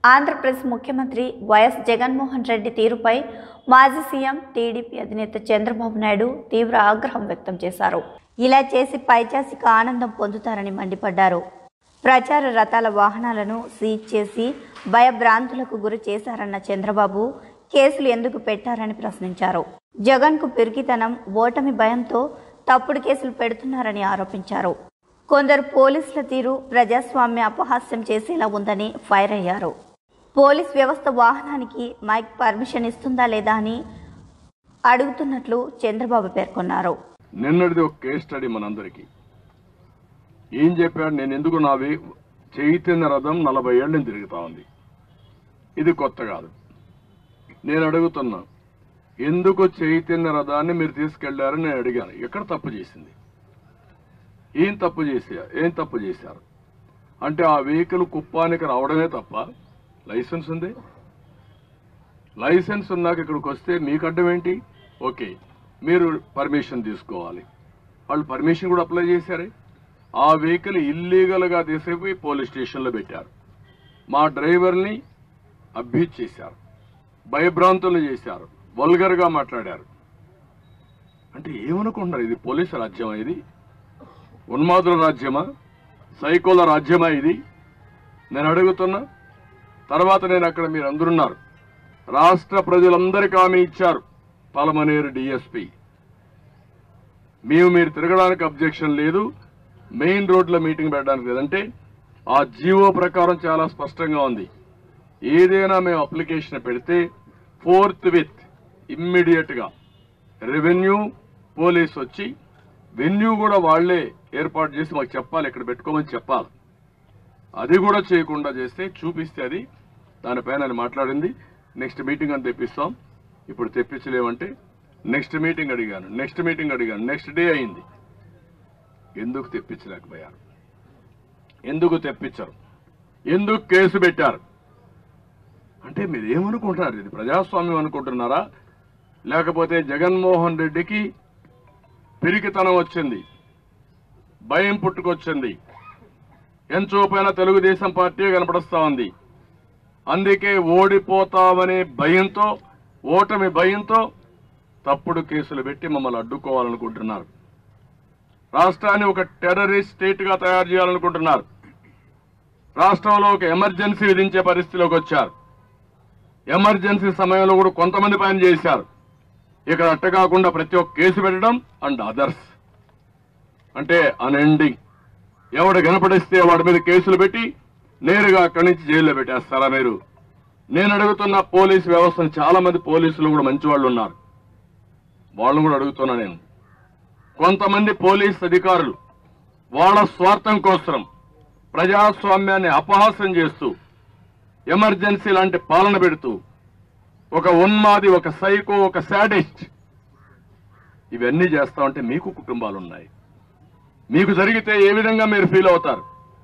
ఆంధ్రప్రదేశ్ ముఖ్యమంత్రి వైఎస్ జగన్మోహన్ రెడ్డి తీరుపై మాజీ సీఎం టీడీపీ అధినేత చంద్రబాబు నాయుడు తీవ్ర ఆగ్రహం వ్యక్తం చేశారు ఇలా చేసి పైచాసిక ఆనందం పొందుతారని మండిపడ్డారు ప్రచార రథాల వాహనాలను సీజ్ చేసి భయభ్రాంతులకు గురి చేశారన్న చంద్రబాబు కేసులు ఎందుకు పెట్టారని ప్రశ్నించారు జగన్కు పిరికితనం ఓటమి భయంతో తప్పుడు కేసులు పెడుతున్నారని ఆరోపించారు కొందరు పోలీసుల తీరు ప్రజాస్వామ్య అపహాస్యం చేసేలా ఉందని ఫైర్ అయ్యారు పోలీస్ వ్యవస్థ వాహనానికి మైక్ పర్మిషన్ ఇస్తుందా లేదా అని అడుగుతున్నట్లు చంద్రబాబు పేర్కొన్నారు నిన్నటిది ఒక కేస్ స్టడీ మనందరికీ ఏం చెప్పాడు నేను ఎందుకు నావి చైతన్య రథం నలభై ఏళ్ళని తిరుగుతా ఉంది ఇది కొత్త కాదు నేను అడుగుతున్నా ఎందుకు చైతన్య రథాన్ని మీరు తీసుకెళ్లారని నేను అడిగాను ఎక్కడ తప్పు చేసింది ఏం తప్పు చేసా ఏం తప్పు చేశారు అంటే ఆ వెహికల్ కుప్పానికి రావడమే తప్ప లైసెన్స్ ఉంది లైసెన్స్ ఉన్నాక ఇక్కడికి వస్తే మీకు అడ్డం ఏంటి ఓకే మీరు పర్మిషన్ తీసుకోవాలి వాళ్ళు పర్మిషన్ కూడా అప్లై చేశారే ఆ వెహికల్ ఇల్లీగల్గా తీసుకుపోయి పోలీస్ స్టేషన్లో పెట్టారు మా డ్రైవర్ని అభ్యర్థి చేశారు భయభ్రాంతులు చేశారు వల్గర్గా మాట్లాడారు అంటే ఏమనుకుంటున్నారు ఇది పోలీసు రాజ్యమా ఇది ఉన్మాదుల రాజ్యమా సైకోల రాజ్యమా ఇది నేను అడుగుతున్నా తర్వాత నేను అక్కడ మీరు అందరున్నారు రాష్ట్ర ప్రజలందరికీ హామీ ఇచ్చారు పలమనేరు డిఎస్పి మేము మీరు తిరగడానికి అబ్జెక్షన్ లేదు మెయిన్ రోడ్లో మీటింగ్ పెట్టడానికి లేదంటే ఆ జీవో ప్రకారం చాలా స్పష్టంగా ఉంది ఏదైనా మేము అప్లికేషన్ పెడితే ఫోర్త్ విత్ ఇమ్మీడియట్ గా రెవెన్యూ పోలీస్ వచ్చి వెన్యూ కూడా వాళ్లే ఏర్పాటు చేసి మాకు చెప్పాలి ఇక్కడ పెట్టుకోమని చెప్పాలి అది కూడా చేయకుండా చేస్తే చూపిస్తే అది దానిపైన ఆయన మాట్లాడింది నెక్స్ట్ మీటింగ్ అని తెప్పిస్తాం ఇప్పుడు తెప్పించలేమంటే నెక్స్ట్ మీటింగ్ అడిగాను నెక్స్ట్ మీటింగ్ అడిగాను నెక్స్ట్ డే అయింది ఎందుకు తెప్పించలేకపోయారు ఎందుకు తెప్పించరు ఎందుకు కేసు పెట్టారు అంటే మీరు ఏమనుకుంటున్నారు ఇది ప్రజాస్వామ్యం అనుకుంటున్నారా లేకపోతే జగన్మోహన్ రెడ్డికి పిరికితనం వచ్చింది భయం పుట్టుకొచ్చింది ఎంచోపైన తెలుగుదేశం పార్టీ కనపడుస్తా ఉంది అందుకే ఓడిపోతామనే భయంతో ఓటమి భయంతో తప్పుడు కేసులు పెట్టి మమ్మల్ని అడ్డుకోవాలనుకుంటున్నారు రాష్ట్రాన్ని ఒక టెర్రరిస్ట్ స్టేట్ గా తయారు చేయాలనుకుంటున్నారు రాష్ట్రంలో ఒక ఎమర్జెన్సీ విధించే పరిస్థితిలోకి వచ్చారు ఎమర్జెన్సీ సమయంలో కూడా కొంతమంది పని చేశారు ఇక్కడ అట్ట కాకుండా ప్రతి ఒక్క కేసు పెట్టడం అండ్ అదర్స్ అంటే అన్ఎండింగ్ ఎవడు కనపడిస్తే వాడి మీద కేసులు పెట్టి నేరుగా అక్కడి నుంచి జైల్లో పెట్టేస్తారా మీరు నేను అడుగుతున్న పోలీస్ వ్యవస్థను చాలా మంది పోలీసులు కూడా మంచి వాళ్ళు ఉన్నారు వాళ్ళని కూడా అడుగుతున్నా నేను కొంతమంది పోలీస్ అధికారులు వాళ్ళ స్వార్థం కోసం ప్రజాస్వామ్యాన్ని అపహాస్యం చేస్తూ ఎమర్జెన్సీ లాంటి పాలన పెడుతూ ఒక ఉన్మాది ఒక సైకో ఒక శాడిస్ట్ ఇవన్నీ చేస్తా ఉంటే మీకు కుటుంబాలు ఉన్నాయి మీకు జరిగితే ఏ విధంగా మీరు ఫీల్ అవుతారు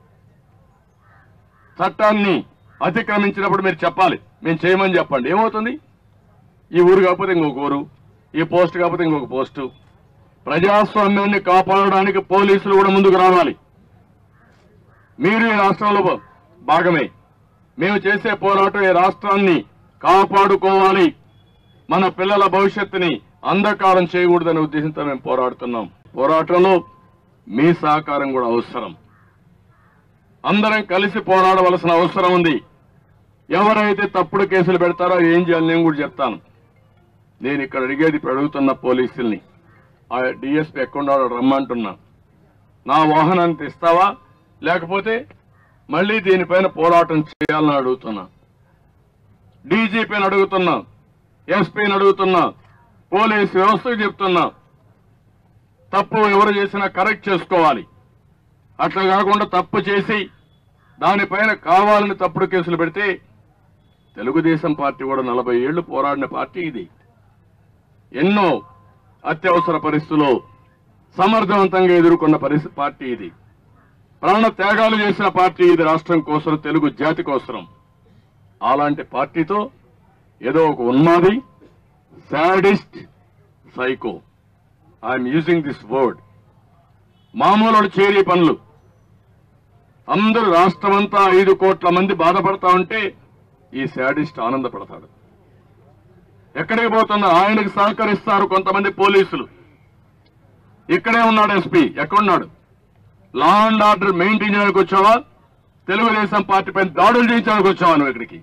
చట్టాన్ని అతిక్రమించినప్పుడు మీరు చెప్పాలి మేము చేయమని చెప్పండి ఏమవుతుంది ఈ ఊరు కాకపోతే ఇంకొక ఊరు ఈ పోస్ట్ కాకపోతే ఇంకొక పోస్టు ప్రజాస్వామ్యాన్ని కాపాడడానికి పోలీసులు కూడా ముందుకు రావాలి మీరు ఈ రాష్ట్రంలో భాగమే మేము చేసే పోరాటం ఈ రాష్ట్రాన్ని కాపాడుకోవాలి మన పిల్లల భవిష్యత్తుని అంధకారం చేయకూడదనే ఉద్దేశంతో మేము పోరాడుతున్నాం పోరాటంలో మీ సహకారం కూడా అవసరం అందరం కలిసి పోరాడవలసిన అవసరం ఉంది ఎవరైతే తప్పుడు కేసులు పెడతారో ఏం చేయాలి నేను కూడా చెప్తాను నేను ఇక్కడ అడిగేది ఇప్పుడు అడుగుతున్న పోలీసుల్ని ఆ డిఎస్పీ ఎక్కడున్నాడో రమ్మంటున్నా నా వాహనాన్ని తెస్తావా లేకపోతే మళ్ళీ దీనిపైన పోరాటం చేయాలని అడుగుతున్నా డీజీపీని అడుగుతున్నా ఎస్పీని అడుగుతున్నా పోలీస్ వ్యవస్థకు చెప్తున్నా తప్పు ఎవరు చేసినా కరెక్ట్ చేసుకోవాలి అట్లా కాకుండా తప్పు చేసి దానిపైన కావాలని తప్పుడు కేసులు పెడితే తెలుగుదేశం పార్టీ కూడా నలభై ఏళ్లు పోరాడిన పార్టీ ఇది ఎన్నో అత్యవసర పరిస్థితుల్లో సమర్థవంతంగా ఎదుర్కొన్న పరిస్థితి పార్టీ ఇది ప్రాణ త్యాగాలు చేసిన పార్టీ ఇది రాష్ట్రం కోసం తెలుగు జాతి కోసం అలాంటి పార్టీతో ఏదో ఒక ఉన్మాది sadist psycho I'm using this word మామూలు చేరి పనులు అందరూ రాష్ట్రమంతా ఐదు కోట్ల మంది బాధపడతా ఉంటే ఈ శాడిస్ట్ ఆనందపడతాడు ఎక్కడికి పోతున్నా ఆయనకు సహకరిస్తారు కొంతమంది పోలీసులు ఇక్కడే ఉన్నాడు ఎస్పీ ఎక్కడున్నాడు లా అండ్ ఆర్డర్ మెయింటైన్ చేయడానికి వచ్చావా తెలుగుదేశం పార్టీ పైన దాడులు చేయించడానికి వచ్చావా నువ్వు ఇక్కడికి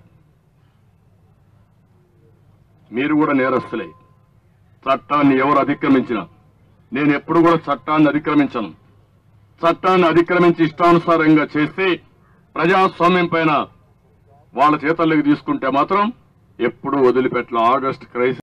మీరు కూడా నేరస్తులే చట్టాన్ని ఎవరు అతిక్రమించినా నేను ఎప్పుడు కూడా చట్టాన్ని అతిక్రమించను చట్టాన్ని అతిక్రమించి ఇష్టానుసారంగా చేస్తే ప్రజాస్వామ్యం పైన వాళ్ళ చేతల్లోకి తీసుకుంటే మాత్రం ఎప్పుడు వదిలిపెట్టను ఆగస్ట్ క్రైసిస్